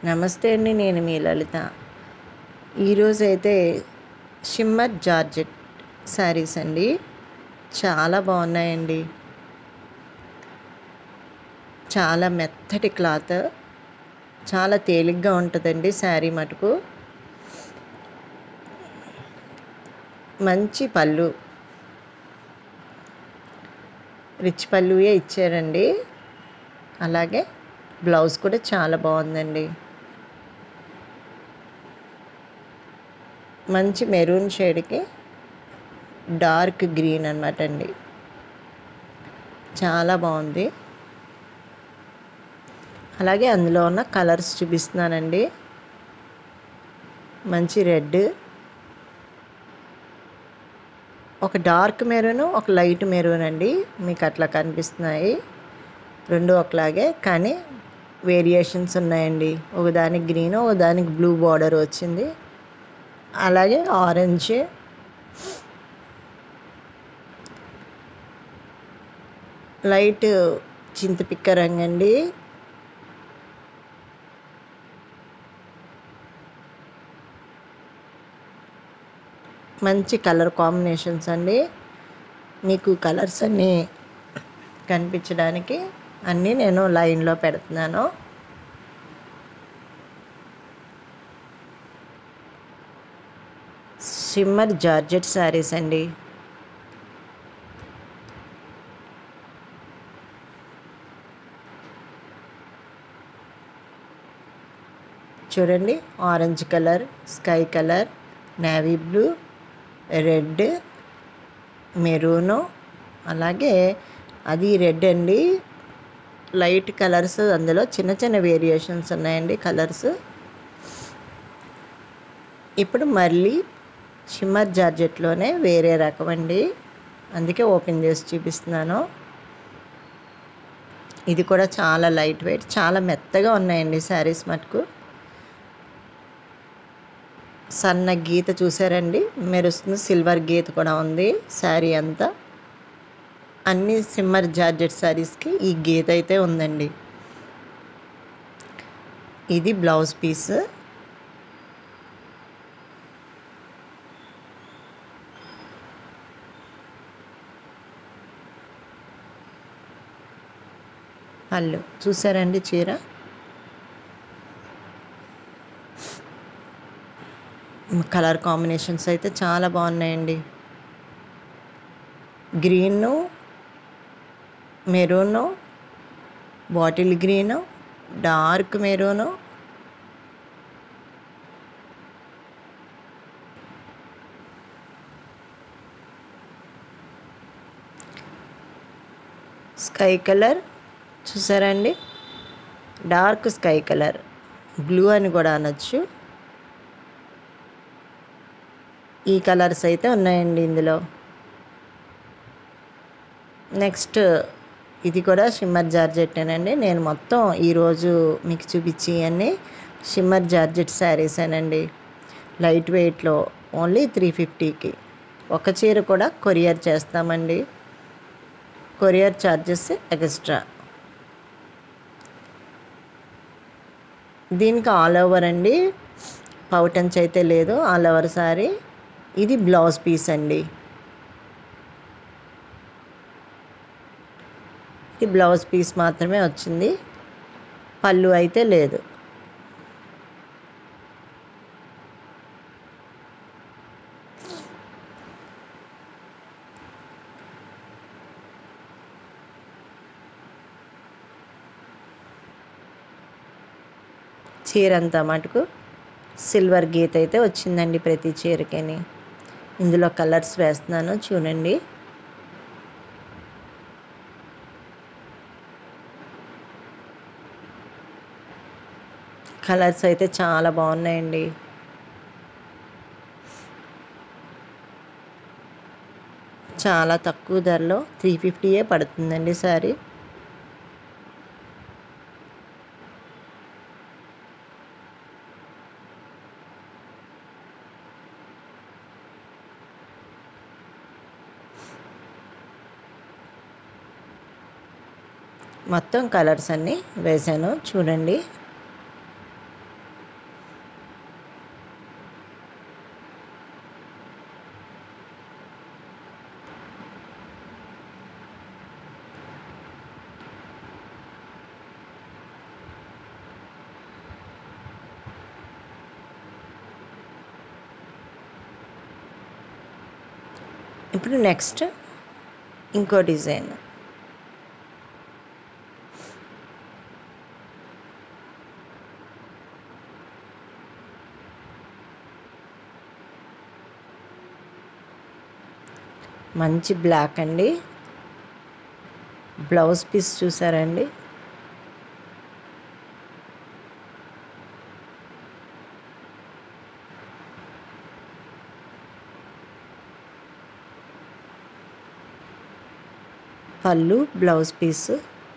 నమస్తే అండి నేను మీ లలిత ఈరోజు అయితే షిమ్మర్ జార్జెట్ శారీస్ అండి చాలా బాగున్నాయండి చాలా మెత్తటి క్లాత్ చాలా తేలిగ్గా ఉంటుందండి శారీ మటుకు మంచి పళ్ళు రిచ్ పళ్ళుయే ఇచ్చారండి అలాగే బ్లౌజ్ కూడా చాలా బాగుందండి మంచి మెరూన్ షేడ్కి డార్క్ గ్రీన్ అనమాట అండి చాలా బాగుంది అలాగే అందులో ఉన్న కలర్స్ చూపిస్తున్నానండి మంచి రెడ్ ఒక డార్క్ మెరూన్ ఒక లైట్ మెరూన్ అండి మీకు అట్లా కనిపిస్తున్నాయి రెండు ఒకలాగే కానీ వేరియేషన్స్ ఉన్నాయండి ఒకదానికి గ్రీన్ ఒకదానికి బ్లూ బార్డర్ వచ్చింది అలాగే ఆరెంజ్ లైట్ చింతపిక్క రంగు అండి మంచి కలర్ కాంబినేషన్స్ అండి మీకు కలర్స్ అన్నీ కనిపించడానికి అన్నీ నేను లైన్లో పెడుతున్నాను షిమ్మర్ జార్జెట్ శారీస్ అండి చూడండి orange colour sky colour navy blue red maroon అలాగే అది రెడ్ అండి లైట్ కలర్స్ అందులో చిన్న చిన్న వేరియేషన్స్ ఉన్నాయండి కలర్స్ ఇప్పుడు మళ్ళీ షిమ్మర్ జార్జెట్లోనే వేరే రకం అండి అందుకే ఓపెన్ చేసి చూపిస్తున్నాను ఇది కూడా చాలా లైట్ వెయిట్ చాలా మెత్తగా ఉన్నాయండి శారీస్ మటుకు సన్న గీత చూసారండి మెరుస్తుంది సిల్వర్ గీత కూడా ఉంది శారీ అంతా అన్ని సిమ్మర్ జార్జెట్ శారీస్కి ఈ గీత అయితే ఉందండి ఇది బ్లౌజ్ పీస్ పళ్ళు చూసారండి చీర కలర్ కాంబినేషన్స్ అయితే చాలా బాగున్నాయండి green maroon bottle green dark maroon sky colour చూసారండి డార్క్ స్కై కలర్ బ్లూ అని కూడా అనొచ్చు ఈ కలర్స్ అయితే ఉన్నాయండి ఇందులో నెక్స్ట్ ఇది కూడా షిమ్మర్ జార్జెట్టేనండి నేను మొత్తం ఈరోజు మీకు చూపించి అన్ని షిమ్మర్ జార్జెట్ శారీసేనండి లైట్ వెయిట్లో ఓన్లీ త్రీ ఫిఫ్టీకి ఒక చీర కూడా కొరియర్ చేస్తామండి కొరియర్ ఛార్జెస్ ఎక్స్ట్రా దీనికి ఆల్ ఓవర్ అండి పౌటన్స్ అయితే లేదు ఆల్ ఓవర్ సారీ ఇది బ్లౌజ్ పీస్ అండి ఇది బ్లౌజ్ పీస్ మాత్రమే వచ్చింది పళ్ళు అయితే లేదు చీర అంతా మటుకు సిల్వర్ గీత అయితే వచ్చిందండి ప్రతి చీరకిని ఇందులో కలర్స్ వేస్తున్నాను చూడండి కలర్స్ అయితే చాలా బాగున్నాయండి చాలా తక్కువ ధరలో త్రీ ఫిఫ్టీయే పడుతుందండి సారీ మొత్తం కలర్స్ అన్నీ వేసాను చూడండి ఇప్పుడు నెక్స్ట్ ఇంకో డిజైన్ మంచి బ్లాక్ అండి బ్లౌజ్ పీస్ చూసారండి పళ్ళు బ్లౌజ్ పీస్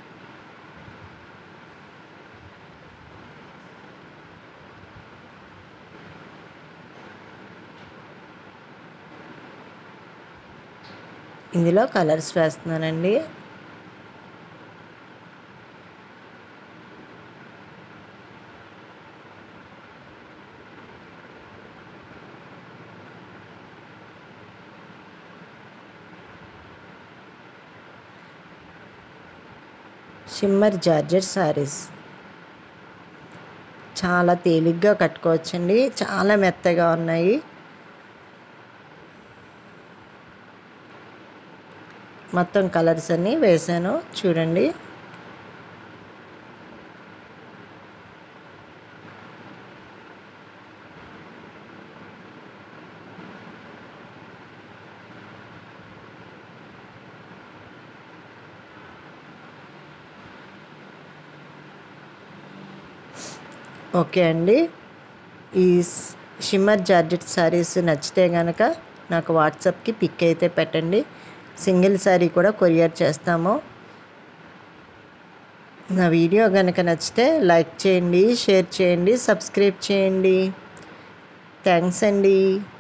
ఇందులో కలర్స్ వేస్తున్నానండి షిమ్మర్ జార్జెట్ శారీస్ చాలా తేలిగ్గా కట్టుకోవచ్చండి చాలా మెత్తగా ఉన్నాయి మొత్తం కలర్స్ అన్నీ వేసాను చూడండి ఓకే అండి ఈ షిమ్మర్ జార్జెట్ శారీస్ నచ్చితే కనుక నాకు వాట్సాప్కి పిక్ అయితే పెట్టండి సింగిల్ శారీ కూడా కొరియర్ చేస్తాము నా వీడియో కనుక నచ్చితే లైక్ చేయండి షేర్ చేయండి సబ్స్క్రైబ్ చేయండి థ్యాంక్స్ అండి